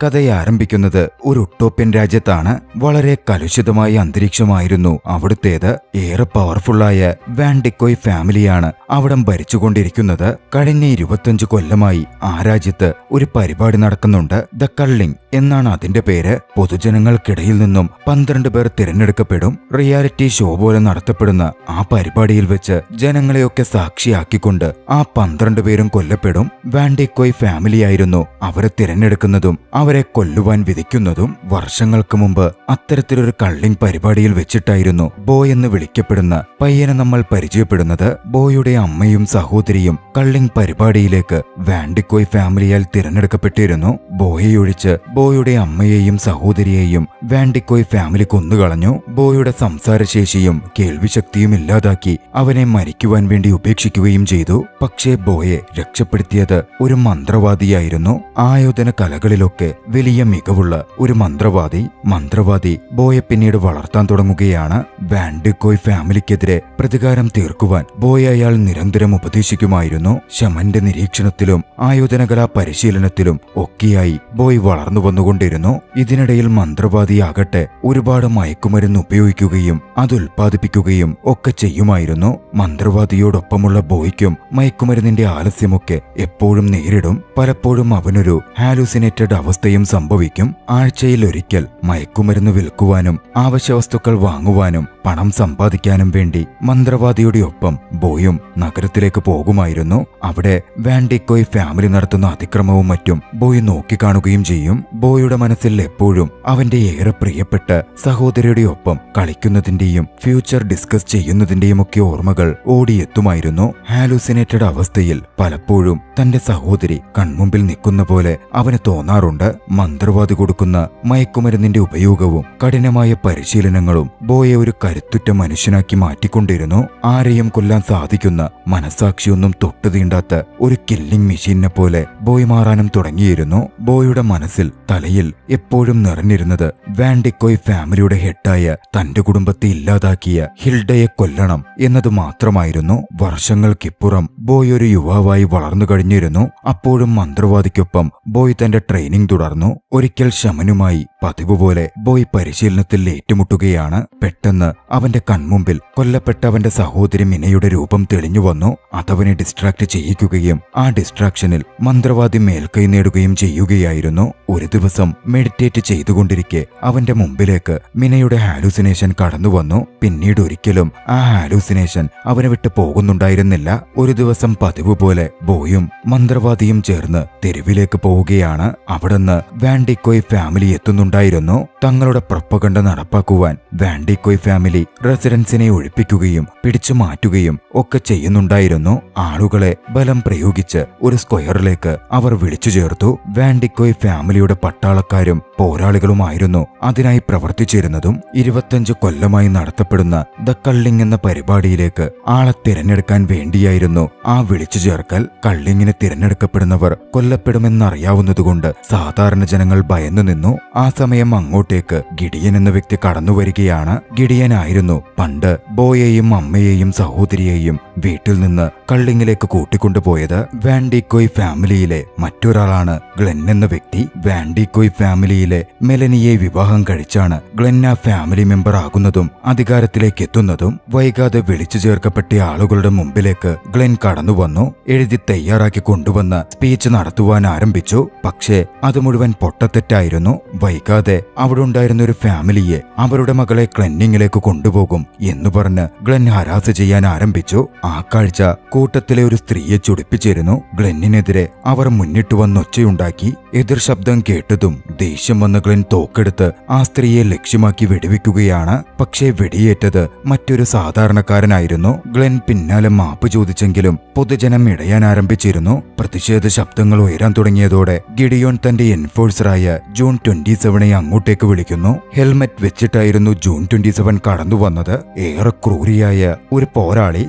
കഥയെ ആരംഭിക്കുന്നത് ഒരു ഉട്ടോപ്യൻ രാജ്യത്താണ് വളരെ കലുഷിതമായ അന്തരീക്ഷമായിരുന്നു അവിടുത്തേത് ഏറെ പവർഫുള്ളായ വാൻഡിക്കോയ് ഫാമിലിയാണ് അവിടം ഭരിച്ചുകൊണ്ടിരിക്കുന്നത് കഴിഞ്ഞ ഇരുപത്തഞ്ച് കൊല്ലമായി ആ രാജ്യത്ത് ഒരു പരിപാടി നടക്കുന്നുണ്ട് ദ കള്ളിംഗ് എന്നാണ് അതിന്റെ പേര് പൊതുജനങ്ങൾക്കിടയിൽ നിന്നും പന്ത്രണ്ട് പേർ തിരഞ്ഞെടുക്കപ്പെടും റിയാലിറ്റി ഷോ പോലെ നടത്തപ്പെടുന്ന ആ പരിപാടിയിൽ വെച്ച് ജനങ്ങളെയൊക്കെ സാക്ഷിയാക്കിക്കൊണ്ട് ആ പന്ത്രണ്ട് പേരും കൊല്ലപ്പെടും വാൻഡിക്കോയ് ഫാമിലിയായിരുന്നു അവരെ തിരഞ്ഞെടുക്കുന്നതും അവരെ കൊല്ലുവാൻ വിധിക്കുന്നതും വർഷങ്ങൾക്ക് മുമ്പ് അത്തരത്തിലൊരു കള്ളിംഗ് പരിപാടിയിൽ വെച്ചിട്ടായിരുന്നു ബോയ് എന്ന് വിളിക്കപ്പെടുന്ന പയ്യനെ നമ്മൾ പരിചയപ്പെടുന്നത് ബോയുടെ അമ്മയും സഹോദരിയും കള്ളിംഗ് പരിപാടിയിലേക്ക് വാൻഡിക്കോയ് ഫാമിലിയാൽ തിരഞ്ഞെടുക്കപ്പെട്ടിരുന്നു ബോയെ ഒഴിച്ച് ബോയുടെ അമ്മയെയും സഹോദരിയെയും വാൻഡിക്കോയ് ഫാമിലി കൊന്നുകളഞ്ഞു ബോയുടെ സംസാരശേഷിയും കേൾവിശക്തിയും ഇല്ലാതാക്കി അവനെ മരിക്കുവാൻ വേണ്ടി ഉപേക്ഷിക്കുകയും ചെയ്തു പക്ഷേ ബോയെ രക്ഷപ്പെടുത്തിയത് ഒരു മന്ത്രവാദിയായിരുന്നു ആയോധന കലകളിലൊക്കെ വലിയ മികവുള്ള ഒരു മന്ത്രവാദി മന്ത്രവാദി ബോയെ പിന്നീട് വളർത്താൻ തുടങ്ങുകയാണ് വാൻഡിക്കോയ് ഫാമിലിക്കെതിരെ പ്രതികാരം തീർക്കുവാൻ ബോയെ അയാൾ നിരന്തരം ഉപദേശിക്കുമായിരുന്നു ശമന്റെ നിരീക്ഷണത്തിലും ആയോധനകലാ പരിശീലനത്തിലും ഒക്കെയായി ബോയ് വളർന്നു വന്നുകൊണ്ടിരുന്നു ഇതിനിടയിൽ മന്ത്രവാദിയാകട്ടെ ഒരുപാട് മയക്കുമരുന്ന് ഉപയോഗിക്കുകയും അത് ഉൽപ്പാദിപ്പിക്കുകയും ഒക്കെ ചെയ്യുമായിരുന്നു മന്ത്രവാദിയോടൊപ്പമുള്ള ബോയ്ക്കും മയക്കുമരുന്നിന്റെ ആലസ്യമൊക്കെ എപ്പോഴും നേരിടും പലപ്പോഴും അവനൊരു ഹാലൂസിനേറ്റഡ് അവസ്ഥയും സംഭവിക്കും ആഴ്ചയിൽ ഒരിക്കൽ മയക്കുമരുന്ന് വിൽക്കുവാനും ആവശ്യവസ്തുക്കൾ വാങ്ങുവാനും പണം സമ്പാദിക്കാനും വേണ്ടി മന്ത്രവാദിയുടെ ഒപ്പം ബോയും നഗരത്തിലേക്ക് പോകുമായിരുന്നു അവിടെ വാൻഡിക്കോയ് ഫാമിലി നടത്തുന്ന അതിക്രമവും മറ്റും ബോയ് നോക്കിക്കാണുകയും ചെയ്യും ബോയുടെ മനസ്സിൽ എപ്പോഴും അവന്റെ ഏറെ പ്രിയപ്പെട്ട സഹോദരിയുടെ ഒപ്പം കളിക്കുന്നതിന്റെയും ഫ്യൂച്ചർ ഡിസ്കസ് ചെയ്യുന്നതിന്റെയും ഒക്കെ ഓർമ്മകൾ ഓടിയെത്തുമായിരുന്നു ഹാലൂസിനേറ്റഡ് അവസ്ഥയിൽ പലപ്പോഴും തന്റെ സഹോദരി കൺമുമ്പിൽ നിൽക്കുന്ന പോലെ അവന് തോന്നാറുണ്ട് മന്ത്രവാദി കൊടുക്കുന്ന മയക്കുമരുന്നിന്റെ ഉപയോഗവും കഠിനമായ പരിശീലനങ്ങളും ബോയെ ഒരു കരുത്തുറ്റ മനുഷ്യനാക്കി മാറ്റിക്കൊണ്ടിരുന്നു ആരെയും കൊല്ലാൻ സാധിക്കുന്ന മനസാക്ഷിയൊന്നും തൊട്ടു തീണ്ടാത്ത ഒരു കില്ലിംഗ് മെഷീനെ പോലെ ബോയ് മാറാനും തുടങ്ങിയിരുന്നു ബോയുടെ മനസ്സിൽ തലയിൽ എപ്പോഴും നിറഞ്ഞിരുന്നത് വാൻഡിക്കോയ് ഫാമിലിയുടെ ഹെഡായ തന്റെ കുടുംബത്തെ ഇല്ലാതാക്കിയ ഹിൽഡയെ കൊല്ലണം എന്നത് മാത്രമായിരുന്നു വർഷങ്ങൾക്കിപ്പുറം ബോയ് ഒരു യുവാവായി വളർന്നു കഴിഞ്ഞിരുന്നു അപ്പോഴും മന്ത്രവാദിക്കൊപ്പം ബോയ് തന്റെ ട്രെയിനിങ് തുടർന്നു ഒരിക്കൽ ശമനുമായി പതിവ് പോലെ ബോയ് പരിശീലനത്തിൽ ഏറ്റുമുട്ടുകയാണ് പെട്ടെന്ന് അവന്റെ കൺമുമ്പിൽ കൊല്ലപ്പെട്ട അവന്റെ സഹോദരി മിനയുടെ രൂപം തെളിഞ്ഞു വന്നു അതവനെ ഡിസ്ട്രാക്ട് ചെയ്യിക്കുകയും ആ ഡിസ്ട്രാക്ഷനിൽ മന്ത്രവാദി മേൽക്കൈ നേടുകയും ചെയ്യുകയായിരുന്നു ഒരു ദിവസം മെഡിറ്റേറ്റ് ചെയ്തുകൊണ്ടിരിക്കെ അവന്റെ മുമ്പിലേക്ക് മിനയുടെ ഹാലൂസിനേഷൻ കടന്നു വന്നു പിന്നീട് ഒരിക്കലും ആ ഹാലൂസിനേഷൻ അവനെ വിട്ട് പോകുന്നുണ്ടായിരുന്നില്ല ഒരു ദിവസം പതിവ് പോലെ ബോയും മന്ത്രവാദിയും ചേർന്ന് തെരുവിലേക്ക് പോവുകയാണ് അവിടുന്ന് വാൻഡിക്കോയ് ഫാമിലി എത്തുന്നുണ്ടായിരുന്നു തങ്ങളുടെ പ്രപ്പകണ്ട നടപ്പാക്കുവാൻ വാൻഡിക്കോയ് ഫാമിലി റെസിഡൻസിനെ ഒഴിപ്പിക്കുകയും പിടിച്ചു മാറ്റുകയും ഒക്കെ ചെയ്യുന്നുണ്ടായിരുന്നു ആളുകളെ ബലം പ്രയോഗിച്ച് ഒരു സ്ക്വയറിലേക്ക് അവർ വിളിച്ചു ചേർത്തു വാൻഡിക്കോയ് ഫാമിലിയുടെ പട്ടാളക്കാരും പോരാളികളുമായിരുന്നു അതിനായി പ്രവർത്തിച്ചിരുന്നതും ഇരുപത്തഞ്ച് കൊല്ലമായി നടത്തപ്പെടുന്ന ദ കള്ളിംഗ് എന്ന പരിപാടിയിലേക്ക് ആളെ തിരഞ്ഞെടുക്കാൻ വേണ്ടിയായിരുന്നു ആ വിളിച്ചു ചേർക്കൽ കള്ളിങ്ങിന് തിരഞ്ഞെടുക്കപ്പെടുന്നവർ കൊല്ലപ്പെടുമെന്നറിയാവുന്നതുകൊണ്ട് സാധാരണ ജനങ്ങൾ ഭയന്നു നിന്നു ആ സമയം അങ്ങോട്ടേക്ക് ഗിഡിയൻ എന്ന വ്യക്തി കടന്നു വരികയാണ് ഗിഡിയനായിരുന്നു പണ്ട് ബോയെയും അമ്മയെയും സഹോദരിയെയും വീട്ടിൽ നിന്ന് കള്ളിങ്ങിലേക്ക് കൂട്ടിക്കൊണ്ടുപോയത് വാൻഡിക്കോയ് ഫാമിലിയിലെ മറ്റൊരാളാണ് ഗ്ലെൻ എന്ന വ്യക്തി വാൻഡിക്കോയ് ഫാമിലിയിലെ മെലനിയെ വിവാഹം കഴിച്ചാണ് ഗ്ലെൻ ആ ഫാമിലി മെമ്പർ ആകുന്നതും അധികാരത്തിലേക്ക് എത്തുന്നതും വൈകാതെ വിളിച്ചു ചേർക്കപ്പെട്ട ആളുകളുടെ മുമ്പിലേക്ക് ഗ്ലെൻ കടന്നു വന്നു എഴുതി തയ്യാറാക്കി കൊണ്ടുവന്ന സ്പീച്ച് നടത്തുവാൻ ആരംഭിച്ചു പക്ഷേ അത് മുഴുവൻ പൊട്ടത്തെറ്റായിരുന്നു വൈകാതെ അവിടെ ഉണ്ടായിരുന്ന ഒരു ഫാമിലിയെ അവരുടെ മകളെ ക്ലെന്നിങ്ങിലേക്ക് കൊണ്ടുപോകും എന്ന് പറഞ്ഞ് ഗ്ലെൻ ഹരാസ് ചെയ്യാൻ ആരംഭിച്ചു ആ കാഴ്ച കൂട്ടത്തിലെ ഒരു സ്ത്രീയെ ചുടിപ്പിച്ചിരുന്നു ഗ്ലെന്നിനെതിരെ അവർ മുന്നിട്ട് വന്ന് ഒച്ചയുണ്ടാക്കി എതിർ ശബ്ദം കേട്ടതും ദേഷ്യം വന്ന ഗ്ലെൻ തോക്കെടുത്ത് ആ സ്ത്രീയെ ലക്ഷ്യമാക്കി വെടിവെക്കുകയാണ് പക്ഷേ വെടിയേറ്റത് മറ്റൊരു സാധാരണക്കാരനായിരുന്നു ഗ്ലെൻ പിന്നാലെ മാപ്പ് ചോദിച്ചെങ്കിലും പൊതുജനം ഇടയാൻ ആരംഭിച്ചിരുന്നു പ്രതിഷേധ ശബ്ദങ്ങൾ ഉയരാൻ തുടങ്ങിയതോടെ ഗിഡിയോൺ തന്റെ എൻഫോഴ്സറായ ജൂൺ ട്വന്റി സെവനെ അങ്ങോട്ടേക്ക് വിളിക്കുന്നു ഹെൽമറ്റ് വെച്ചിട്ടായിരുന്നു ജൂൺ ട്വന്റി സെവൻ കടന്നു വന്നത് ഏറെ ക്രൂരിയായ ഒരു പോരാളി പറഞ്ഞ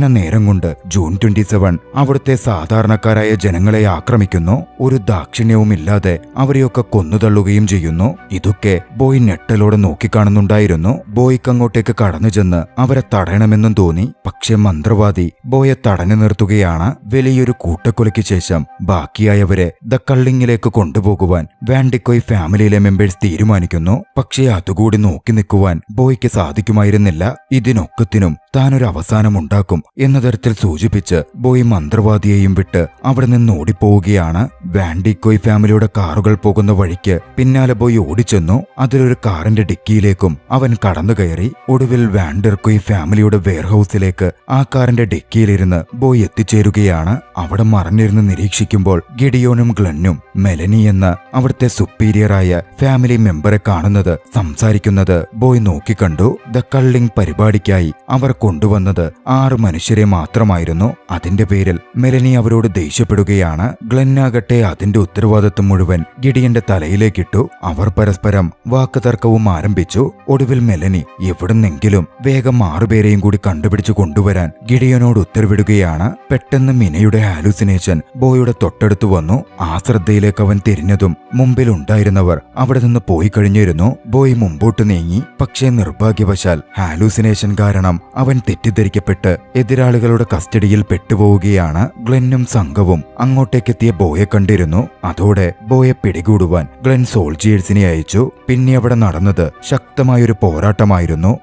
കുറഞ്ഞ നേരം കൊണ്ട് ജൂൺ ട്വന്റി സെവൻ അവിടുത്തെ സാധാരണക്കാരായ ജനങ്ങളെ ആക്രമിക്കുന്നു ഒരു ദാക്ഷിണ്യവുമില്ലാതെ അവരെയൊക്കെ കൊന്നുതള്ളുകയും ചെയ്യുന്നു ഇതൊക്കെ ബോയ് ഞെട്ടലോടെ നോക്കിക്കാണുന്നുണ്ടായിരുന്നു ബോയ്ക്ക് അങ്ങോട്ടേക്ക് കടന്നു ചെന്ന് അവരെ തടയണമെന്നും തോന്നി പക്ഷെ മന്ത്രവാദി ബോയെ തടഞ്ഞു നിർത്തുകയാണ് വലിയൊരു കൂട്ടക്കൊലയ്ക്ക് ശേഷം ബാക്കിയായവരെ ദ കള്ളിങ്ങിലേക്ക് കൊണ്ടുപോകുവാൻ വാൻഡിക്കോയ് ഫാമിലിയിലെ മെമ്പേഴ്സ് തീരുമാനിക്കുന്നു പക്ഷേ അതുകൂടി നോക്കി നിൽക്കുവാൻ ബോയ്ക്ക് സാധിക്കുമായിരുന്നില്ല ഇതിനൊക്കത്തിനും താനൊരു അവസാനമുണ്ടാക്കും എന്ന തരത്തിൽ സൂചിപ്പിച്ച് ബോയ് മന്ത്രവാദിയെയും വിട്ട് അവിടെ നിന്ന് ഓടിപ്പോവുകയാണ് വാൻഡിക്കോയ് ഫാമിലിയുടെ കാറുകൾ പോകുന്ന വഴിക്ക് പിന്നാലെ ബോയ് ഓടിച്ചെന്നു അതിലൊരു കാറിന്റെ ഡിക്കിയിലേക്കും അവൻ കടന്നു കയറി ഒടുവിൽ വാൻഡർക്കോയ് ഫാമിലിയുടെ വെയർഹൌസിലേക്ക് ആ കാറിന്റെ ഡിക്കിയിലിരുന്ന് ബോയ് എത്തിച്ചേരുകയാണ് അവിടെ മറഞ്ഞിരുന്ന് നിരീക്ഷിക്കുമ്പോൾ ഗിഡിയോനും ഗ്ലന്നും മെലനി എന്ന അവിടുത്തെ സുപ്പീരിയറായ ഫാമിലി മെമ്പറെ കാണുന്നത് സംസാരിക്കുന്നത് ബോയ് നോക്കിക്കണ്ടു ദ കള്ളിംഗ് പരിപാടിക്കായി അവർ കൊണ്ടുവന്നത് ആറ് മനുഷ്യരെ മാത്രമായിരുന്നു അതിന്റെ പേരിൽ മെലനി അവരോട് ദേഷ്യപ്പെടുകയാണ് ഗ്ലന്നാകട്ടെ അതിന്റെ ഉത്തരവാദിത്വം മുഴുവൻ ഗിഡിയന്റെ തലയിലേക്കിട്ടു അവർ പരസ്പരം വാക്കുതർക്കവും ആരംഭിച്ചു ഒടുവിൽ മെലനി എവിടുന്നെങ്കിലും വേഗം ആറുപേരെയും കൂടി കണ്ടുപിടിച്ചു കൊണ്ടുവരാൻ ഗിഡിയനോട് ഉത്തരവിടുകയാണ് പെട്ടെന്ന് മിനയുടെ ഹാലുസിനേഷൻ ബോയുടെ തൊട്ടടുത്ത് വന്നു ആ ശ്രദ്ധയിലേക്ക് അവൻ തിരിഞ്ഞതും മുമ്പിൽ ഉണ്ടായിരുന്നവർ അവിടെ നിന്ന് പോയി കഴിഞ്ഞിരുന്നു ബോയ് മുമ്പോട്ട് നീങ്ങി പക്ഷേ നിർഭാഗ്യവശാൽ ഹാലൂസിനേഷൻ കാരണം അവൻ തെറ്റിദ്ധരിക്കപ്പെട്ട് എതിരാളികളുടെ കസ്റ്റഡിയിൽ പെട്ടുപോവുകയാണ് ഗ്ലെന്നും സംഘവും അങ്ങോട്ടേക്കെത്തിയ ബോയെ കണ്ടിരുന്നു അതോടെ ബോയെ പിടികൂടുവാൻ ഗ്ലെൻ സോൾജിയേഴ്സിനെ അയച്ചു പിന്നെ അവിടെ നടന്നത് ശക്തമായൊരു പോരാട്ടമായിരുന്നു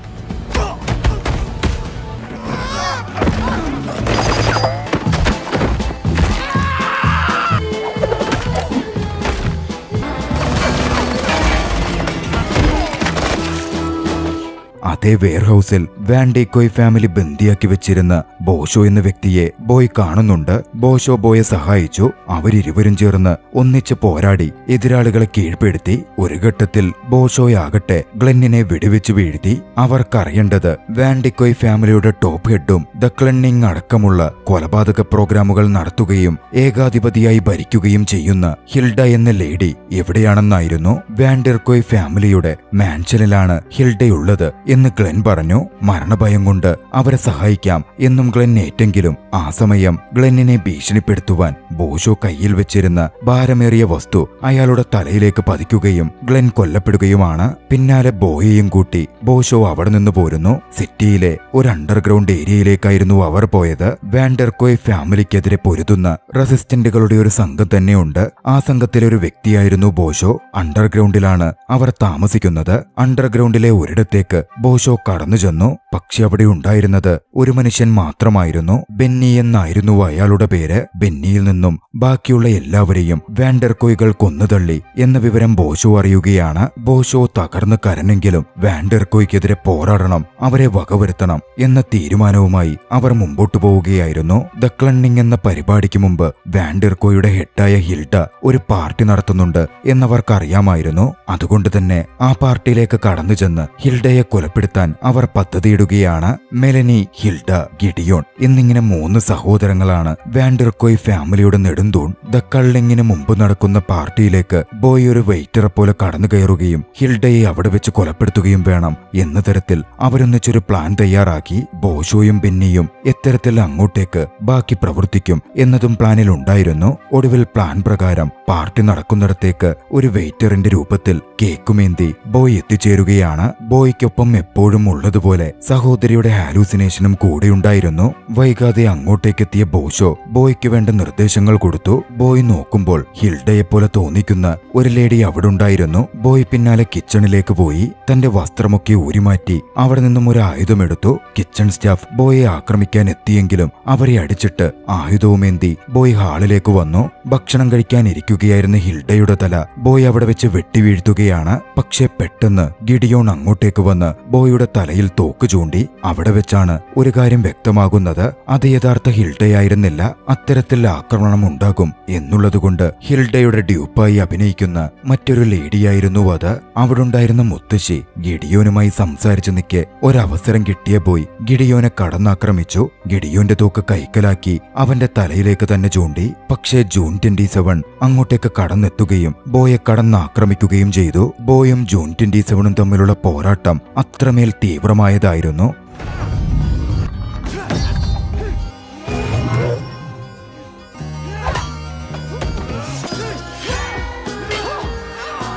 അതേ വെയർഹൌസിൽ വാൻഡേക്കോയ് ഫാമിലി ബന്ദിയാക്കി വെച്ചിരുന്ന ബോഷോ എന്ന വ്യക്തിയെ ബോയ് കാണുന്നുണ്ട് ബോഷോ ബോയെ സഹായിച്ചു അവരിരുവരും ചേർന്ന് ഒന്നിച്ച് പോരാടി എതിരാളികളെ കീഴ്പ്പെടുത്തി ഒരു ഘട്ടത്തിൽ ബോഷോയാകട്ടെ ഗ്ലെന്നിനെ വെടിവെച്ച് വീഴ്ത്തി അവർക്കറിയേണ്ടത് വാൻഡിക്കോയ് ഫാമിലിയുടെ ടോപ്പ് ഹെഡും ദ ക്ലണ്ണിംഗ് അടക്കമുള്ള കൊലപാതക പ്രോഗ്രാമുകൾ നടത്തുകയും ഏകാധിപതിയായി ഭരിക്കുകയും ചെയ്യുന്ന ഹിൽഡ എന്ന ലേഡി എവിടെയാണെന്നായിരുന്നു വാൻഡർകോയ് ഫാമിലിയുടെ മാൻഷനിലാണ് ഹിൽഡയുള്ളത് എന്ന് ഗ്ലെൻ പറഞ്ഞു മരണഭയം കൊണ്ട് അവരെ സഹായിക്കാം എന്നും ഗ്ലെൻ ഏറ്റെങ്കിലും ആ സമയം ഗ്ലെന്നിനെ ഭീഷണിപ്പെടുത്തുവാൻ ബോഷോ കയ്യിൽ വെച്ചിരുന്ന ഭാരമേറിയ വസ്തു അയാളുടെ തലയിലേക്ക് പതിക്കുകയും ഗ്ലെൻ കൊല്ലപ്പെടുകയുമാണ് പിന്നാലെ ബോയെയും കൂട്ടി ബോഷോ അവിടെ നിന്ന് പോരുന്നു സിറ്റിയിലെ ഒരു അണ്ടർഗ്രൗണ്ട് ഏരിയയിലേക്കായിരുന്നു അവർ പോയത് വാൻഡർകോയ് ഫാമിലിക്കെതിരെ പൊരുതുന്ന റെസിസ്റ്റന്റുകളുടെ ഒരു സംഘം തന്നെയുണ്ട് ആ സംഘത്തിലെ ഒരു വ്യക്തിയായിരുന്നു ബോഷോ അണ്ടർഗ്രൗണ്ടിലാണ് അവർ താമസിക്കുന്നത് അണ്ടർഗ്രൗണ്ടിലെ ഒരിടത്തേക്ക് ബോഷോ കടന്നു ചെന്നു പക്ഷെ അവിടെ ഉണ്ടായിരുന്നത് ഒരു മനുഷ്യൻ മാത്രമായിരുന്നു ബെന്നി എന്നായിരുന്നു അയാളുടെ പേര് ബെന്നിയിൽ നിന്നും ബാക്കിയുള്ള എല്ലാവരെയും വാൻഡർകോയ്കൾ കൊന്നുതള്ളി എന്ന വിവരം ബോഷോ അറിയുകയാണ് ബോഷോ തകർന്ന് കരനെങ്കിലും വാൻഡർകോയ്ക്കെതിരെ പോരാടണം അവരെ വകവരുത്തണം എന്ന തീരുമാനവുമായി അവർ മുമ്പോട്ടു പോവുകയായിരുന്നു ദ ക്ലണ്ണിംഗ് എന്ന പരിപാടിക്ക് മുമ്പ് വാൻഡർകോയുടെ ഹെഡായ ഹിൽഡ ഒരു പാർട്ടി നടത്തുന്നുണ്ട് എന്നവർക്കറിയാമായിരുന്നു അതുകൊണ്ട് തന്നെ ആ പാർട്ടിയിലേക്ക് കടന്നു ചെന്ന് ഹിൽഡയെ കൊലപ്പെടുത്താൻ അവർ പദ്ധതിയിടുകയാണ് മെലനി ഹിൽഡ ഗിഡിയോൺ എന്നിങ്ങനെ മൂന്ന് സഹോദരങ്ങളാണ് വാൻഡർകോയ് ഫാമിലിയുടെ നെടുന്തൂൺ ദ കള്ളിങ്ങിന് മുമ്പ് നടക്കുന്ന പാർട്ടിയിലേക്ക് ബോയ് ഒരു വെയിറ്ററെ പോലെ കടന്നു കയറുകയും ഹിൽഡയെ അവിടെ വെച്ച് കൊലപ്പെടുത്തുകയും വേണം എന്ന തരത്തിൽ അവരൊന്നിച്ചൊരു പ്ലാൻ തയ്യാറാക്കി ബോഷോയും ബെന്നിയും എത്തരത്തിൽ അങ്ങോട്ടേക്ക് ബാക്കി പ്രവർത്തിക്കും എന്നതും പ്ലാനിൽ ഉണ്ടായിരുന്നു ഒടുവിൽ പ്ലാൻ പ്രകാരം പാർട്ടി നടക്കുന്നിടത്തേക്ക് ഒരു വെയിറ്ററിന്റെ രൂപത്തിൽ കേക്കുമേന്തി ബോയ് എത്തിച്ചേരുകയാണ് ബോയ്ക്കൊപ്പം എപ്പോഴും ഉള്ളതുപോലെ സഹോദരിയുടെ ഹാലൂസിനേഷനും കൂടെയുണ്ടായിരുന്നു വൈകാതെ അങ്ങോട്ടേക്കെത്തിയ ബോഷോ ബോയ്ക്ക് വേണ്ട നിർദ്ദേശങ്ങൾ കൊടുത്തു ബോയ് നോക്കുമ്പോൾ ഹിൽഡയെ പോലെ തോന്നിക്കുന്ന ഒരു ലേഡി അവിടെ ഉണ്ടായിരുന്നു ബോയ് പിന്നാലെ കിച്ചണിലേക്ക് പോയി തന്റെ വസ്ത്രമൊക്കെ ഊരിമാറ്റി അവിടെ നിന്നും ഒരു ആയുധമെടുത്തു കിച്ചൺ സ്റ്റാഫ് ബോയെ ആക്രമിക്കാൻ എത്തിയെങ്കിലും അവരെ അടിച്ചിട്ട് ആയുധവുമേന്തി ബോയ് ഹാളിലേക്ക് വന്നു ഭക്ഷണം കഴിക്കാൻ ഇരിക്കുകയായിരുന്ന ഹിൽഡയുടെ തല ബോയ് അവിടെ വെച്ച് വെട്ടിവീഴ്ത്തുകയാണ് പക്ഷെ പെട്ടെന്ന് ഗിഡിയോൺ അങ്ങോട്ടേക്ക് വന്ന് ബോയുടെ തലയിൽ തോക്ക് ചൂണ്ടി അവിടെ വെച്ചാണ് ഒരു കാര്യം വ്യക്തമാകുന്നത് അത് യഥാർത്ഥ ഹിൽഡയായിരുന്നില്ല അത്തരത്തിൽ ആക്രമണം ഉണ്ടാകും എന്നുള്ളതുകൊണ്ട് ഹിൽഡയുടെ ഡ്യൂപ്പായി അഭിനയിക്കുന്ന മറ്റൊരു ലേഡിയായിരുന്നു അത് അവിടെ ഉണ്ടായിരുന്ന മുത്തശ്ശി ഗിഡിയോനുമായി സംസാരിച്ചു നിൽക്കെ ഒരവസരം കിട്ടിയ ബോയ് ഗിഡിയോനെ കടന്നാക്രമിച്ചു ഗിഡിയോന്റെ തോക്ക് കൈക്കലാക്കി അവന്റെ തലയിലേക്ക് തന്നെ ചൂണ്ടി പക്ഷേ ജൂൺ ട്വന്റി സെവൻ അങ്ങോട്ടേക്ക് കടന്നെത്തുകയും ബോയെ കടന്നാക്രമിക്കുകയും ചെയ്തു ബോയും ജൂൺ ട്വന്റി സെവനും തമ്മിലുള്ള പോരാട്ടം അത്രമേൽ തീവ്രമായതായിരുന്നു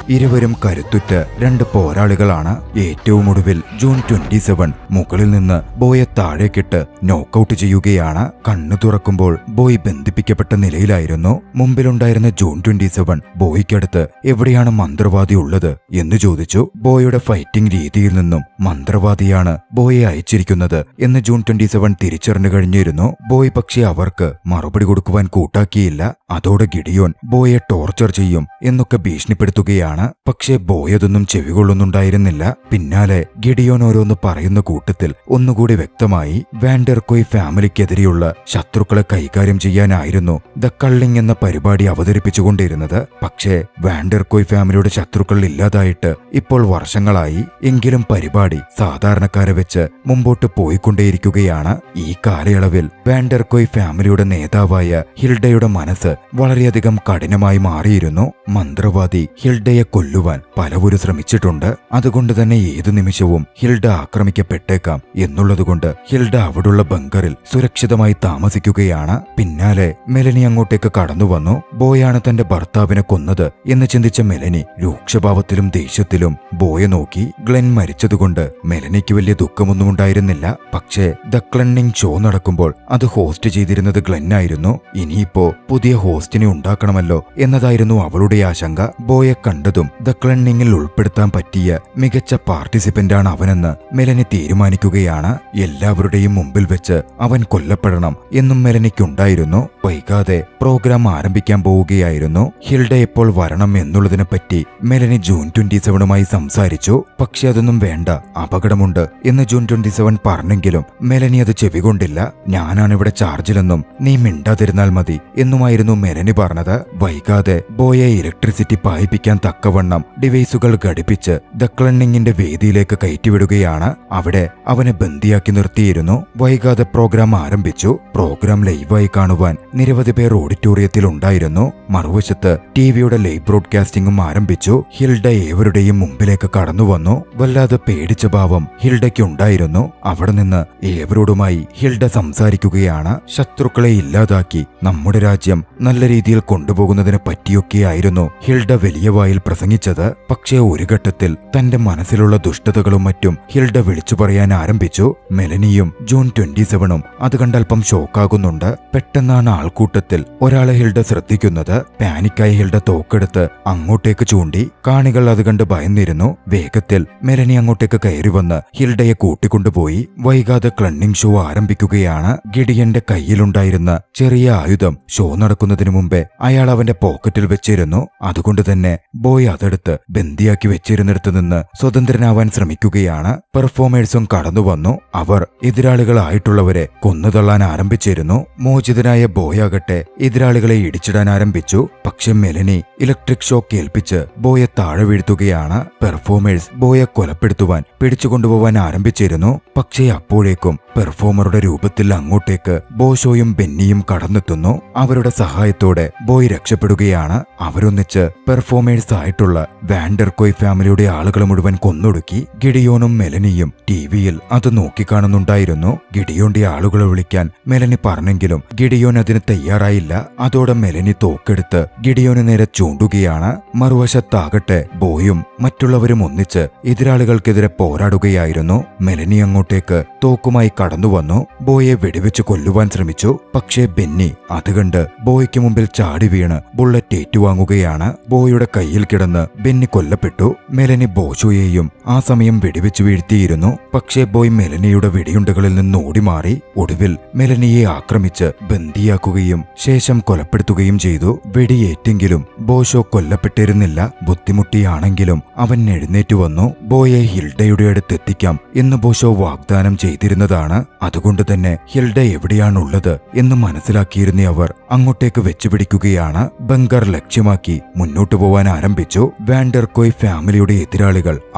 ഇരുവരും കരുത്തുറ്റ രണ്ട് പോരാളികളാണ് ഏറ്റവും ഒടുവിൽ ജൂൺ ട്വന്റി സെവൻ മുകളിൽ നിന്ന് ബോയെ താഴേക്കിട്ട് നോക്കൌട്ട് ചെയ്യുകയാണ് കണ്ണു തുറക്കുമ്പോൾ ബോയ് ബന്ധിപ്പിക്കപ്പെട്ട നിലയിലായിരുന്നു മുമ്പിലുണ്ടായിരുന്ന ജൂൺ ട്വന്റി സെവൻ ബോയ്ക്കടുത്ത് എവിടെയാണ് മന്ത്രവാദി ഉള്ളത് എന്ന് ചോദിച്ചു ബോയുടെ ഫൈറ്റിംഗ് രീതിയിൽ നിന്നും മന്ത്രവാദിയാണ് ബോയെ അയച്ചിരിക്കുന്നത് എന്ന് ജൂൺ ട്വന്റി സെവൻ തിരിച്ചറിഞ്ഞു കഴിഞ്ഞിരുന്നു ബോയ് പക്ഷേ അവർക്ക് മറുപടി കൊടുക്കുവാൻ കൂട്ടാക്കിയില്ല അതോടെ ഗിഡിയോൻ ബോയെ ടോർച്ചർ ചെയ്യും എന്നൊക്കെ ഭീഷണിപ്പെടുത്തുകയാണ് പക്ഷേ ബോയ് അതൊന്നും ചെവികൊള്ളുന്നുണ്ടായിരുന്നില്ല പിന്നാലെ ഗിഡിയോൻ ഓരോന്ന് പറയുന്ന കൂട്ടത്തിൽ ഒന്നുകൂടി വ്യക്തമായി വാൻഡർകോയ് ഫാമിലിക്കെതിരെയുള്ള ശത്രുക്കളെ കൈകാര്യം ചെയ്യാനായിരുന്നു ദ കള്ളിംഗ് എന്ന പരിപാടി അവതരിപ്പിച്ചുകൊണ്ടിരുന്നത് പക്ഷേ വാൻഡർകോയ് ഫാമിലിയുടെ ശത്രുക്കൾ ഇല്ലാതായിട്ട് ഇപ്പോൾ വർഷങ്ങളായി എങ്കിലും പരിപാടി സാധാരണക്കാരെ വെച്ച് മുമ്പോട്ട് പോയിക്കൊണ്ടേയിരിക്കുകയാണ് ഈ കാലയളവിൽ വാൻഡർകോയ് ഫാമിലിയുടെ നേതാവായ ഹിൽഡയുടെ മനസ്സ് വളരെയധികം കഠിനമായി മാറിയിരുന്നു മന്ത്രവാദി ഹിൽഡയെ കൊല്ലുവാൻ പലവരും ശ്രമിച്ചിട്ടുണ്ട് അതുകൊണ്ട് തന്നെ ഏതു നിമിഷവും ഹിൽഡ ആക്രമിക്കപ്പെട്ടേക്കാം എന്നുള്ളതുകൊണ്ട് ഹിൽഡ അവിടുള്ള ബങ്കറിൽ സുരക്ഷിതമായി താമസിക്കുകയാണ് പിന്നാലെ മെലനി അങ്ങോട്ടേക്ക് കടന്നു വന്നു ബോയാണ് തന്റെ ഭർത്താവിനെ കൊന്നത് എന്ന് ചിന്തിച്ച മെലനി രൂക്ഷഭാവത്തിലും ദേഷ്യത്തിലും ബോയെ നോക്കി ഗ്ലെൻ മരിച്ചതുകൊണ്ട് മെലനിക്ക് വലിയ ദുഃഖമൊന്നും ഉണ്ടായിരുന്നില്ല പക്ഷേ ദ ക്ലണ്ണിംഗ് ഷോ നടക്കുമ്പോൾ അത് ഹോസ്റ്റ് ചെയ്തിരുന്നത് ഗ്ലെന്നായിരുന്നു ഇനിയിപ്പോ പുതിയ ഹോസ്റ്റിനെ ഉണ്ടാക്കണമല്ലോ എന്നതായിരുന്നു അവളുടെ ആശങ്ക ബോയെ കണ്ടതും ദ ക്ലണ്ണിങ്ങിൽ ഉൾപ്പെടുത്താൻ പറ്റിയ മികച്ച പാർട്ടിസിപ്പന്റാണ് അവനെന്ന് മെലനി തീരുമാനിക്കുകയാണ് എല്ലാവരുടെയും മുമ്പിൽ വെച്ച് അവൻ കൊല്ലപ്പെടണം എന്നും മെലനിക്കുണ്ടായിരുന്നു വൈകാതെ പ്രോഗ്രാം ആരംഭിക്കാൻ പോവുകയായിരുന്നു ഹിൽഡ എപ്പോൾ വരണം എന്നുള്ളതിനെപ്പറ്റി മെലനി ജൂൺ ട്വന്റി സെവനുമായി സംസാരിച്ചു പക്ഷെ അതൊന്നും വേണ്ട അപകടമുണ്ട് എന്ന് ജൂൺ ട്വന്റി സെവൻ പറഞ്ഞെങ്കിലും മെലനി അത് ചെവികൊണ്ടില്ല ഞാനാണ് ഇവിടെ ചാർജിലെന്നും നീ മിണ്ടാതിരുന്നാൽ മതി എന്നുമായിരുന്നു മെലനി പറഞ്ഞത് വൈകാതെ ബോയെ ഇലക്ട്രിസിറ്റി പായിപ്പിക്കാൻ തക്കവണ്ണം ഡിവൈസുകൾ ഘടിപ്പിച്ച് ദ ക്ലണ്ണിങ്ങിന്റെ വേദിയിലേക്ക് കയറ്റിവിടുകയാണ് അവിടെ അവനെ ബന്ദിയാക്കി നിർത്തിയിരുന്നു വൈകാതെ പ്രോഗ്രാം ആരംഭിച്ചു പ്രോഗ്രാം ലൈവായി കാണുവാൻ നിരവധി പേർ ഓഡിറ്റോറിയത്തിൽ ഉണ്ടായിരുന്നു മറുവശത്ത് ടിവിയുടെ ലൈവ് ബ്രോഡ്കാസ്റ്റിംഗും ആരംഭിച്ചു ഹിൽഡ ഏവരുടെയും മുമ്പിലേക്ക് കടന്നു വന്നു വല്ലാതെ പേടിച്ച ഭാവം ഹിൽഡയ്ക്കുണ്ടായിരുന്നു അവിടെ നിന്ന് ഏവരോടുമായി ഹിൽഡ സംസാരിക്കുകയാണ് ശത്രുക്കളെ ഇല്ലാതാക്കി നമ്മുടെ രാജ്യം നല്ല രീതിയിൽ കൊണ്ടുപോകുന്നതിനെ പറ്റിയൊക്കെയായിരുന്നു ഹിൽഡ വലിയ വായിൽ പ്രസംഗിച്ചത് പക്ഷേ ഒരു ഘട്ടത്തിൽ തന്റെ മനസ്സിലുള്ള ദുഷ്ടതകളും മറ്റും ഹിൽഡ വിളിച്ചു പറയാൻ ആരംഭിച്ചു മെലനിയും ജൂൺ ട്വന്റി സെവനും അത് കണ്ടൽപ്പം ഷോക്കാകുന്നുണ്ട് പെട്ടെന്നാണ് ആൾക്കൂട്ടത്തിൽ ഒരാളെ ഹിൽഡ ശ്രദ്ധിക്കുന്നത് പാനിക്കായ ഹിൽഡ തോക്കെടുത്ത് അങ്ങോട്ടേക്ക് ചൂണ്ടി കാണികൾ അത് കണ്ട് ഭയന്നിരുന്നു വേഗത്തിൽ മെലനി അങ്ങോട്ടേക്ക് കയറി വന്ന് ഹിൽഡയെ കൂട്ടിക്കൊണ്ടുപോയി വൈകാതെ ക്ലണ്ണിംഗ് ഷോ ആരംഭിക്കുകയാണ് ഗിഡിയന്റെ കയ്യിലുണ്ടായിരുന്ന ചെറിയ ആയുധം ഷോ നടക്കുന്നതിനു മുമ്പേ അയാൾ അവന്റെ പോക്കറ്റിൽ വെച്ചിരുന്നു അതുകൊണ്ട് തന്നെ ബോയ് അതെടുത്ത് ബന്ദിയാക്കി വെച്ചിരുന്നിടത്ത് നിന്ന് സ്വതന്ത്രനാവാൻ ശ്രമിക്കുകയാണ് പെർഫോമേഴ്സും കടന്നു വന്നു അവർ എതിരാളികളായിട്ടുള്ളവരെ കൊന്നുതള്ളാൻ ആരംഭിച്ചിരുന്നു മോചിതനായ ബോയാകട്ടെ എതിരാളികളെ ഇടിച്ചിടാൻ ആരംഭിച്ചു പക്ഷെ മെലനി ഇലക്ട്രിക് ഷോക്ക് ഏൽപ്പിച്ച് ബോയെ താഴെ വീഴ്ത്തുകയാണ് പെർഫോമേഴ്സ് ബോയെ കൊലപ്പെടുത്തുവാൻ പിടിച്ചുകൊണ്ടുപോവാൻ ആരംഭിച്ചിരുന്നു പക്ഷേ അപ്പോഴേക്കും പെർഫോമറുടെ രൂപത്തിൽ അങ്ങോട്ടേക്ക് ബോഷോയും ബെന്നിയും കടന്നെത്തുന്നു അവരുടെ സഹായത്തോടെ ബോയ് രക്ഷപ്പെടുകയാണ് അവരൊന്നിച്ച് പെർഫോമേഴ്സ് ആയിട്ടുള്ള വാൻഡർകോയ് ഫാമിലിയുടെ ആളുകൾ മുഴുവൻ കൊന്നൊടുക്കി ഗിഡിയോനും മെലനിയും ടിവിയിൽ അത് നോക്കിക്കാണുന്നുണ്ടായിരുന്നു ഗിഡിയോന്റെ ആളുകളെ വിളിക്കാൻ മെലനി പറഞ്ഞെങ്കിലും ഗിഡിയോൻ അതിന് തയ്യാറായില്ല അതോടെ മെലനി തോക്കെടുത്ത് ഗിഡിയോന് നേരെ ചൂണ്ടുകയാണ് മറുവശത്താകട്ടെ ബോയും മറ്റുള്ളവരും ഒന്നിച്ച് എതിരാളികൾക്കെതിരെ പോരാടുകയായിരുന്നു മെലനി അങ്ങോട്ടേക്ക് തോക്കുമായി കടന്നുവന്നു ബോയെ വെടിവെച്ച് കൊല്ലുവാൻ ശ്രമിച്ചു പക്ഷേ ബെന്നി അത് കണ്ട് ബോയ്ക്ക് മുമ്പിൽ ചാടി വീണ് ബുള്ളറ്റ് ഏറ്റുവാങ്ങുകയാണ് ബോയുടെ കയ്യിൽ കിടന്ന് ബെന്നി കൊല്ലപ്പെട്ടു മെലനി ബോഷോയെയും ആ സമയം വെടിവെച്ച് വീഴ്ത്തിയിരുന്നു പക്ഷേ ബോയ് മെലനിയുടെ വെടിയുണ്ടകളിൽ നിന്ന് ഓടിമാറി ഒടുവിൽ മെലനിയെ ആക്രമിച്ച് ബന്ദിയാക്കുകയും ശേഷം കൊലപ്പെടുത്തുകയും ചെയ്തു വെടിയേറ്റെങ്കിലും ബോഷോ കൊല്ലപ്പെട്ടിരുന്നില്ല ബുദ്ധിമുട്ടിയാണെങ്കിലും അവൻ എഴുന്നേറ്റു വന്നു ബോയെ ഹിൽഡയുടെ അടുത്തെത്തിക്കാം എന്ന് ബോഷോ വാഗ്ദാനം ചെയ്തിരുന്നതാണ് അതുകൊണ്ട് തന്നെ ഹിൽഡ എവിടെയാണുള്ളത് എന്ന് മനസ്സിലാക്കിയിരുന്ന അവർ അങ്ങോട്ടേക്ക് വെച്ചുപിടിക്കുകയാണ് ബങ്കർ ലക്ഷ്യമാക്കി മുന്നോട്ടു പോവാൻ ആരംഭിച്ചു വാൻഡർകോയ് ഫാമിലിയുടെ എതിരാളികൾ ആക്രമിക്കും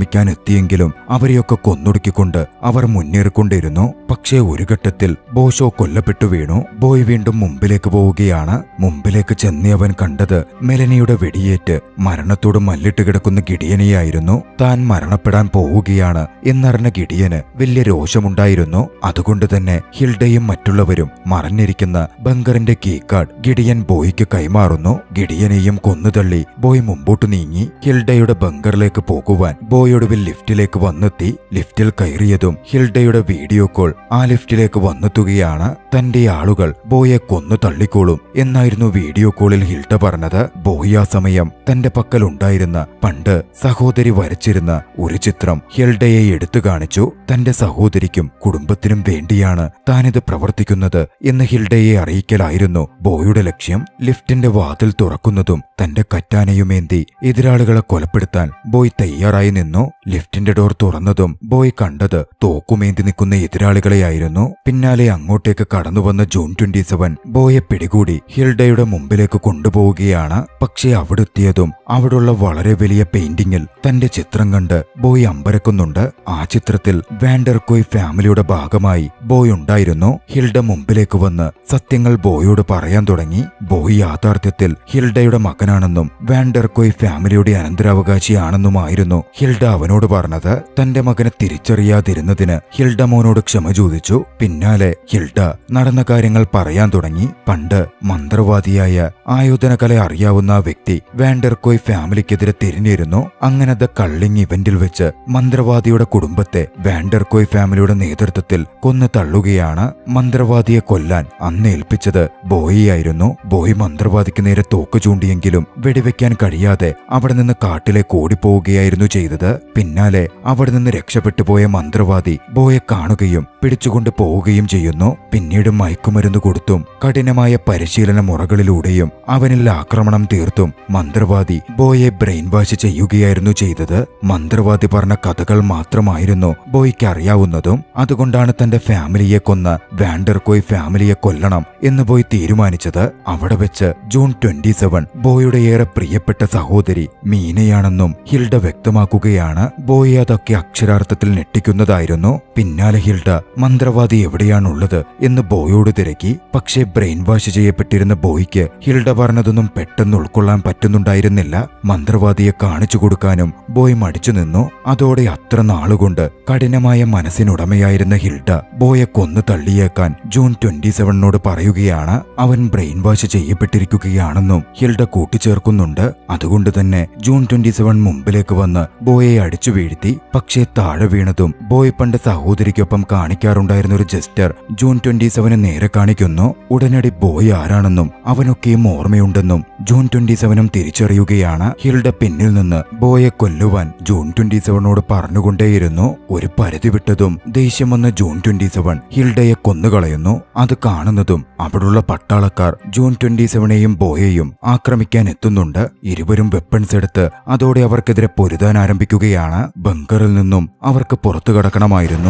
ആക്രമിക്കാൻ എത്തിയെങ്കിലും അവരെയൊക്കെ കൊന്നൊടുക്കിക്കൊണ്ട് അവർ മുന്നേറിക്കൊണ്ടിരുന്നു പക്ഷേ ഒരു ഘട്ടത്തിൽ ബോഷോ കൊല്ലപ്പെട്ടു വീണു ബോയ് വീണ്ടും മുമ്പിലേക്ക് പോവുകയാണ് മുമ്പിലേക്ക് ചെന്നിയവൻ കണ്ടത് മെലനിയുടെ വെടിയേറ്റ് മരണത്തോട് മല്ലിട്ട് കിടക്കുന്ന ഗിഡിയനെയായിരുന്നു താൻ മരണപ്പെടാൻ പോവുകയാണ് എന്നറിഞ്ഞ ഗിഡിയന് വലിയ രോഷമുണ്ടായിരുന്നു അതുകൊണ്ട് തന്നെ ഹിൽഡയും മറ്റുള്ളവരും മറഞ്ഞിരിക്കുന്ന ബങ്കറിന്റെ കീ കാർഡ് ഗിഡിയൻ ബോയ്ക്ക് കൈമാറുന്നു ഗിഡിയനെയും കൊന്നുതള്ളി ബോയ് മുമ്പോട്ട് നീങ്ങി ഹിൽഡയുടെ ബങ്കറിലേക്ക് പോകുവാൻ ബോയ് ഒടുവിൽ ലിഫ്റ്റിലേക്ക് വന്നെത്തി ലിഫ്റ്റിൽ കയറിയതും ഹിൽഡയുടെ വീഡിയോ കോൾ ആ ലിഫ്റ്റിലേക്ക് വന്നെത്തുകയാണ് തന്റെ ആളുകൾ ബോയെ കൊന്നു തള്ളിക്കോളും എന്നായിരുന്നു വീഡിയോ കോളിൽ ഹിൽഡ പറഞ്ഞത് ബോയ് ആ സമയം തന്റെ പക്കൽ ഉണ്ടായിരുന്ന പണ്ട് സഹോദരി വരച്ചിരുന്ന ഒരു ചിത്രം ഹിൽഡയെ എടുത്തു കാണിച്ചു തന്റെ സഹോദരിക്കും കുടുംബത്തിനും വേണ്ടിയാണ് താനിത് പ്രവർത്തിക്കുന്നത് എന്ന് ഹിൽഡയെ അറിയിക്കലായിരുന്നു ബോയുടെ ലക്ഷ്യം ലിഫ്റ്റിന്റെ വാതിൽ തുറക്കുന്നതും തന്റെ കറ്റാനയുമേന്തി എതിരാളികളെ കൊലപ്പെടുത്താൻ ബോയ് തയ്യാറായി നിന്നു ലിഫ്റ്റിന്റെ ഡോർ തുറന്നതും ബോയ് കണ്ടത് തോക്കുമേന്തി നിൽക്കുന്ന എതിരാളികളെയായിരുന്നു പിന്നാലെ അങ്ങോട്ടേക്ക് കടന്നുവന്ന ജൂൺ ട്വന്റി സെവൻ ബോയെ പിടികൂടി ഹിൽഡയുടെ മുമ്പിലേക്ക് കൊണ്ടുപോവുകയാണ് പക്ഷേ അവിടെത്തിയതും അവിടുള്ള വളരെ വലിയ പെയിന്റിങ്ങിൽ തന്റെ ചിത്രം കണ്ട് ബോയ് അമ്പരക്കുന്നുണ്ട് ആ ചിത്രത്തിൽ വാൻഡർകോയ് ഫാമിലിയുടെ ഭാഗമായി ബോയ് ഉണ്ടായിരുന്നു ഹിൽഡ മുമ്പിലേക്ക് വന്ന് സത്യങ്ങൾ ബോയോട് പറയാൻ തുടങ്ങി ബോയ് യാഥാർത്ഥ്യത്തിൽ ഹിൽഡയുടെ മകനാണെന്നും വാൻഡർകോയ് ഫാമിലിയുടെ അനന്തരാവകാശിയാണെന്നുമായിരുന്നു ഹിൽഡ അവനോട് പറഞ്ഞത് തന്റെ മകനെ തിരിച്ചറിയാതിരുന്നതിന് ഹിൽഡ മോനോട് ക്ഷമ ചോദിച്ചു പിന്നാലെ ഹിൽഡ നടന്ന കാര്യങ്ങൾ പറയാൻ തുടങ്ങി പണ്ട് മന്ത്രവാദിയായ ആയോധനകല അറിയാവുന്ന ആ വ്യക്തി വാൻഡർകോയ് ഫാമിലിക്കെതിരെ തിരിഞ്ഞിരുന്നു അങ്ങനെ ദ കള്ളിങ് ഇവന്റിൽ വെച്ച് മന്ത്രവാദിയുടെ കുടുംബത്തെ വാൻഡർകോയ് ഫാമിലിയുടെ നേതൃത്വത്തിൽ കൊന്നു തള്ളുകയാണ് മന്ത്രവാദിയെ കൊല്ലാൻ അന്ന് ഏൽപ്പിച്ചത് ബോയിയായിരുന്നു ബോയ് മന്ത്രവാദിക്ക് നേരെ തോക്ക് ചൂണ്ടിയെങ്കിലും വെടിവെക്കാൻ കഴിയാതെ അവിടെ നിന്ന് കാട്ടിലേക്ക് ഓടിപ്പോവുകയായിരുന്നു ചെയ്തത് പിന്നാലെ അവിടെ നിന്ന് രക്ഷപ്പെട്ടു പോയ മന്ത്രവാദി ബോയെ കാണുകയും പിടിച്ചുകൊണ്ട് പോവുകയും ചെയ്യുന്നു പിന്നീട് മയക്കുമരുന്ന് കൊടുത്തും കഠിനമായ പരിശീലന മുറകളിലൂടെയും അവനിൽ ആക്രമണം തീർത്തും മന്ത്രവാദി ബോയെ ബ്രെയിൻ വാഷ് ചെയ്യുകയായിരുന്നു ചെയ്തത് മന്ത്രവാദി പറഞ്ഞ കഥകൾ മാത്രമായിരുന്നു ബോയ്ക്ക് അറിയാവുന്നതും അതുകൊണ്ടാണ് തന്റെ ഫാമിലിയെ കൊന്ന വാൻഡർകോയ് ഫാമിലിയെ കൊല്ലണം എന്ന് ബോയ് തീരുമാനിച്ചത് അവിടെ വെച്ച് ജൂൺ ട്വന്റി സെവൻ ബോയുടെ ഏറെ പ്രിയപ്പെട്ട സഹോദരി മീനയാണെന്നും ഹിൽഡ വ്യക്തമാക്കുകയാണ് ബോയ് അതൊക്കെ അക്ഷരാർത്ഥത്തിൽ ഞെട്ടിക്കുന്നതായിരുന്നു പിന്നാലെ ഹിൽഡ മന്ത്രവാദി എവിടെയാണുള്ളത് എന്ന് ബോയോട് തിരക്കി പക്ഷേ ബ്രെയിൻ വാഷ് ചെയ്യപ്പെട്ടിരുന്ന ബോയ്ക്ക് ഹിൽഡ പറഞ്ഞതൊന്നും പെട്ടെന്ന് ഉൾക്കൊള്ളാൻ പറ്റുന്നുണ്ടായിരുന്നില്ല മന്ത്രവാദിയെ കാണിച്ചു കൊടുക്കാനും ബോയ് മടിച്ചു നിന്നു അതോടെ അത്ര നാളുകൊണ്ട് കഠിനമായ മനസ്സിനുടമയായിരുന്ന ഹിൽഡ ബോയെ കൊന്നു തള്ളിയേക്കാൻ ജൂൺ ട്വന്റി സെവനോട് പറയുകയാണ് അവൻ ബ്രെയിൻ വാഷ് ചെയ്യപ്പെട്ടിരിക്കുകയാണെന്നും ഹിൽഡ കൂട്ടിച്ചേർക്കുന്നുണ്ട് അതുകൊണ്ട് തന്നെ ജൂൺ ട്വന്റി സെവൻ മുമ്പിലേക്ക് വന്ന് ബോയെ അടിച്ചു വീഴ്ത്തി പക്ഷേ താഴെ വീണതും ബോയ് പണ്ട് സഹോദരിക്കൊപ്പം കാണിക്കാറുണ്ടായിരുന്ന ഒരു ജസ്റ്റർ ജൂൺ ട്വന്റി സെവന് നേരെ കാണിക്കുന്നു ഉടനടി ബോയ് ആരാണെന്നും അവനൊക്കെയും ഓർമ്മയുണ്ടെന്നും ജൂൺ ട്വന്റി സെവനും തിരിച്ചറിയുകയാണ് ഹിൽഡ പിന്നിൽ നിന്ന് ബോയെ കൊല്ലുവാൻ ജൂൺ ട്വന്റി സെവനോട് പറഞ്ഞുകൊണ്ടേയിരുന്നു ഒരു പരിധി വിട്ടതും ദേഷ്യം വന്ന ജൂൺ ട്വന്റി സെവൻ ഹിൽഡയെ കൊന്നുകളയുന്നു അത് കാണുന്നതും അവിടുള്ള പട്ടാളക്കാർ ജൂൺ ട്വന്റി സെവനെയും ബോയെയും ആക്രമിക്കാൻ എത്തുന്നുണ്ട് ഇരുവരും വെപ്പൺസ് എടുത്ത് അതോടെ അവർക്കെതിരെ പൊരുതാൻ ആരംഭിക്കുകയാണ് ബങ്കറിൽ നിന്നും അവർക്ക് പുറത്തു കടക്കണമായിരുന്നു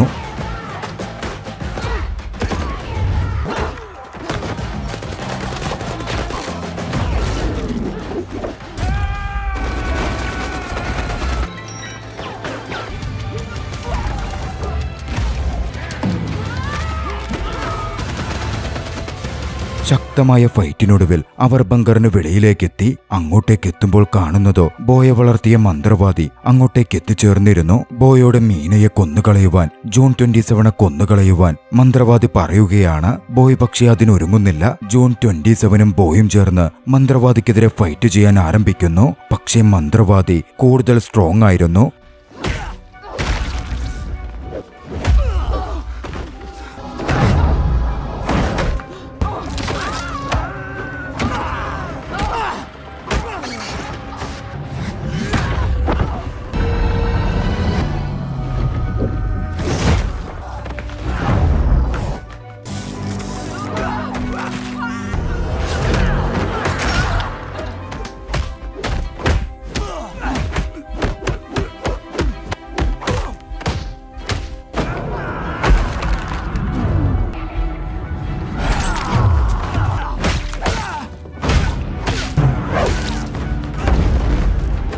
ശക്തമായ ഫൈറ്റിനൊടുവിൽ അവർ ബങ്കറിന് വെളിയിലേക്കെത്തി അങ്ങോട്ടേക്ക് എത്തുമ്പോൾ കാണുന്നതോ ബോയെ വളർത്തിയ മന്ത്രവാദി അങ്ങോട്ടേക്ക് എത്തിച്ചേർന്നിരുന്നു ബോയോട് മീനയെ കൊന്നുകളയുവാൻ ജൂൺ ട്വന്റി സെവനെ കൊന്നുകളയുവാൻ മന്ത്രവാദി പറയുകയാണ് ബോയ് പക്ഷേ അതിനൊരുങ്ങുന്നില്ല ജൂൺ ട്വന്റി സെവനും ബോയും ചേർന്ന് മന്ത്രവാദിക്കെതിരെ ഫൈറ്റ് ചെയ്യാൻ ആരംഭിക്കുന്നു പക്ഷേ മന്ത്രവാദി കൂടുതൽ സ്ട്രോങ് ആയിരുന്നു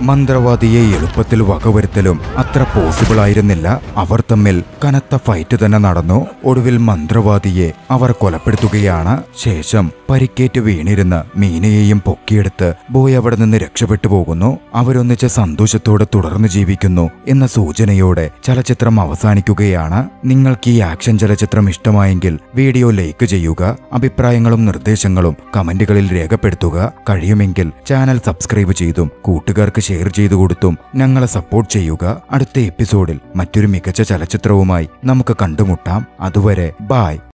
മന്ത്രവാദിയെ എളുപ്പത്തിൽ വകവരുത്തലും അത്ര പോസിബിൾ ആയിരുന്നില്ല അവർ തമ്മിൽ കനത്ത ഫൈറ്റ് തന്നെ നടന്നു ഒടുവിൽ മന്ത്രവാദിയെ അവർ കൊലപ്പെടുത്തുകയാണ് ശേഷം പരിക്കേറ്റ് വീണിരുന്ന് മീനയെയും പൊക്കിയെടുത്ത് ബോയ് അവിടെ നിന്ന് രക്ഷപ്പെട്ടു പോകുന്നു അവരൊന്നിച്ച് സന്തോഷത്തോടെ തുടർന്ന് ജീവിക്കുന്നു എന്ന സൂചനയോടെ ചലച്ചിത്രം അവസാനിക്കുകയാണ് നിങ്ങൾക്ക് ഈ ആക്ഷൻ ചലച്ചിത്രം ഇഷ്ടമായെങ്കിൽ വീഡിയോ ലൈക്ക് ചെയ്യുക അഭിപ്രായങ്ങളും നിർദ്ദേശങ്ങളും കമന്റുകളിൽ രേഖപ്പെടുത്തുക കഴിയുമെങ്കിൽ ചാനൽ സബ്സ്ക്രൈബ് ചെയ്തും കൂട്ടുകാർക്ക് ഷെയർ ചെയ്തു കൊടുത്തും ഞങ്ങളെ സപ്പോർട്ട് ചെയ്യുക അടുത്ത എപ്പിസോഡിൽ മറ്റൊരു മികച്ച ചലച്ചിത്രവുമായി നമുക്ക് കണ്ടുമുട്ടാം അതുവരെ ബായ്